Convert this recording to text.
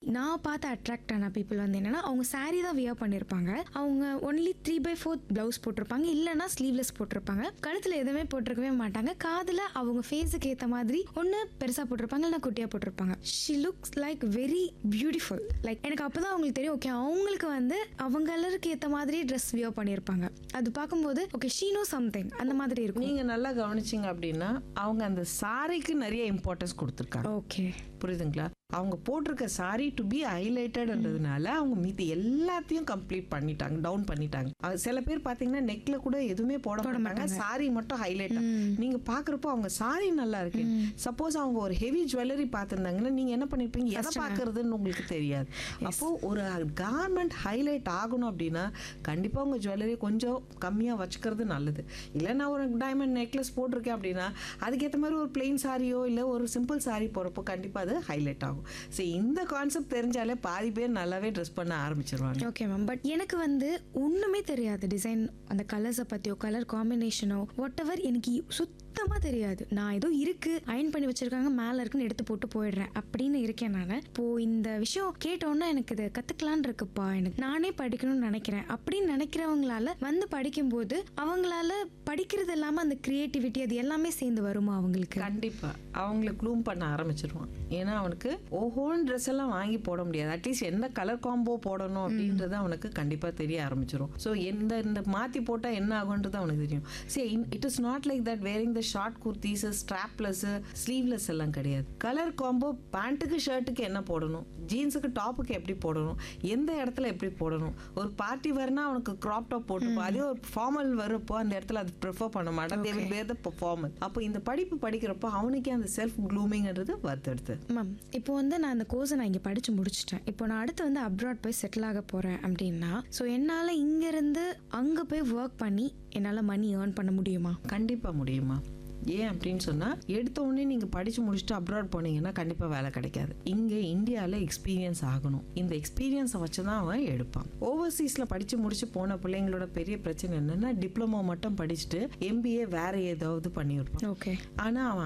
நான் பார்த்து அட்ராக்ட் ஆன பீப்புள் வந்து என்னன்னா அவங்க saree தான் வியர் பண்ணியிருப்பாங்க அவங்க only three by fourth blouse போட்டிருப்பாங்க இல்லைன்னா ஸ்லீவ்லெஸ் போட்டிருப்பாங்க கழுத்தில் எதுவுமே போட்டிருக்கவே மாட்டாங்க காதில் அவங்க ஃபேஸுக்கு ஏற்ற மாதிரி ஒன்று பெருசாக போட்டிருப்பாங்க இல்லைனா குட்டியாக போட்டிருப்பாங்க she looks like very beautiful like எனக்கு அப்போ தான் அவங்களுக்கு தெரியும் ஓகே அவங்களுக்கு வந்து அவங்க கலருக்கு ஏற்ற மாதிரி ட்ரெஸ் வியர் பண்ணியிருப்பாங்க அது பார்க்கும்போது ஓகே ஷீ நோ சம்திங் அந்த மாதிரி இருக்கும் நீங்க நல்லா கவனிச்சீங்க அப்படின்னா அவங்க அந்த சாரிக்கு நிறைய இம்பார்ட்டன்ஸ் கொடுத்துருக்காங்க ஓகே புரியுதுங்களா அவங்க போட்டிருக்க சாரி டு பி ஹைலைட்டட்ன்றதுனால அவங்க மீதி எல்லாத்தையும் கம்ப்ளீட் பண்ணிட்டாங்க டவுன் பண்ணிட்டாங்க அது சில பேர் பாத்தீங்கன்னா நெக்ல கூட எதுவுமே போட மாட்டாங்க சாரி மட்டும் ஹைலைட் நீங்க பாக்குறப்போ அவங்க சாரி நல்லா இருக்கு சப்போஸ் அவங்க ஒரு ஹெவி ஜுவல்லரி பார்த்திருந்தாங்கன்னா நீங்க என்ன பண்ணிருப்பீங்க எதை பாக்குறதுன்னு உங்களுக்கு தெரியாது அப்போ ஒரு கார்மெண்ட் ஹைலைட் ஆகணும் அப்படின்னா கண்டிப்பா உங்க ஜுவல்லரி கொஞ்சம் கம்மியா வச்சுக்கிறது நல்லது இல்லை நான் ஒரு டைமண்ட் நெக்லஸ் போட்டிருக்கேன் அப்படின்னா அதுக்கேற்ற மாதிரி ஒரு பிளெயின் சாரியோ இல்லை ஒரு சிம்பிள் சாரி போறப்போ கண்டிப்பா அது ஹைலைட் ஆகும் ஸோ இந்த கான்செப்ட் தெரிஞ்சாலே பாதி பேர் நல்லாவே ட்ரெஸ் பண்ண ஆரம்பிச்சிருவாங்க ஓகே மேம் பட் எனக்கு வந்து ஒன்றுமே தெரியாது டிசைன் அந்த கலர்ஸை பற்றியோ கலர் காம்பினேஷனோ வாட் எவர் எனக்கு சுத்தமாக தெரியாது நான் ஏதோ இருக்கு அயன் பண்ணி வச்சிருக்காங்க மேலே இருக்குன்னு எடுத்து போட்டு போயிடுறேன் அப்படின்னு இருக்கேன் நான் இப்போ இந்த விஷயம் கேட்டோன்னே எனக்கு இதை கற்றுக்கலான் இருக்குப்பா எனக்கு நானே படிக்கணும்னு நினைக்கிறேன் அப்படின்னு நினைக்கிறவங்களால வந்து படிக்கும்போது அவங்களால படிக்கிறது இல்லாமல் அந்த கிரியேட்டிவிட்டி அது எல்லாமே சேர்ந்து வருமா அவங்களுக்கு கண்டிப்பா அவங்கள க்ளூம் பண்ண ஆரம்பிச்சிருவான் ஏன்னா அவனுக்கு ஓஹோன் ட்ரெஸ் எல்லாம் வாங்கி போட முடியாது அட்லீஸ்ட் எந்த கலர் காம்போ போடணும் அப்படின்றது அவனுக்கு கண்டிப்பா தெரிய ஆரம்பிச்சிரும் ஸோ எந்த இந்த மாத்தி போட்டா என்ன ஆகுன்றது அவனுக்கு தெரியும் சரி it is not like that wearing the short kurtis strapless sleeveless எல்லாம் கிடையாது கலர் காம்போ பேண்ட்டுக்கு ஷர்ட்டுக்கு என்ன போடணும் ஜீன்ஸுக்கு டாப்புக்கு எப்படி போடணும் எந்த இடத்துல எப்படி போடணும் ஒரு பார்ட்டி வரனா அவனுக்கு கிராப் டாப் போட்டுப்போ அதே ஒரு ஃபார்மல் வரப்போ அந்த இடத்துல அது ப்ரிஃபர் பண்ண மாட்டான் தேவை வேர் த ஃபார்மல் அப்போ இந்த படிப்பு படிக்கிறப்போ அவனுக்கே அந்த செல்ஃப் க்ளூமிங்ன்றது வருத்தெடுத்து மேம் இப்போ வந்து நான் அந்த கோர்ஸை நான் இங்கே படித்து முடிச்சிட்டேன் இப்போ நான் அடுத்து வந்து அப்ராட் போய் செட்டில் ஆக போகிறேன் அப்படின்னா ஸோ என்னால் இங்கேருந்து அங்கே போய் ஒர்க் பண்ணி என்னால் மணி ஏர்ன் பண்ண முடியுமா கண்டிப்பா முடியுமா ஏன் அப்படின்னு சொன்னா எடுத்த உடனே நீங்க படிச்சு முடிச்சுட்டு அப்ராட் போனீங்கன்னா கண்டிப்பா வேலை கிடைக்காது இங்க இந்தியால எக்ஸ்பீரியன்ஸ் ஆகணும் இந்த எக்ஸ்பீரியன்ஸை வச்சு தான் அவன் எடுப்பான் ஓவர்சீஸ்ல படிச்சு முடிச்சு போன பிள்ளைங்களோட பெரிய பிரச்சனை என்னன்னா டிப்ளமோ மட்டும் படிச்சுட்டு எம்பிஏ வேற ஏதாவது பண்ணியிருப்பான் ஓகே ஆனா அவன்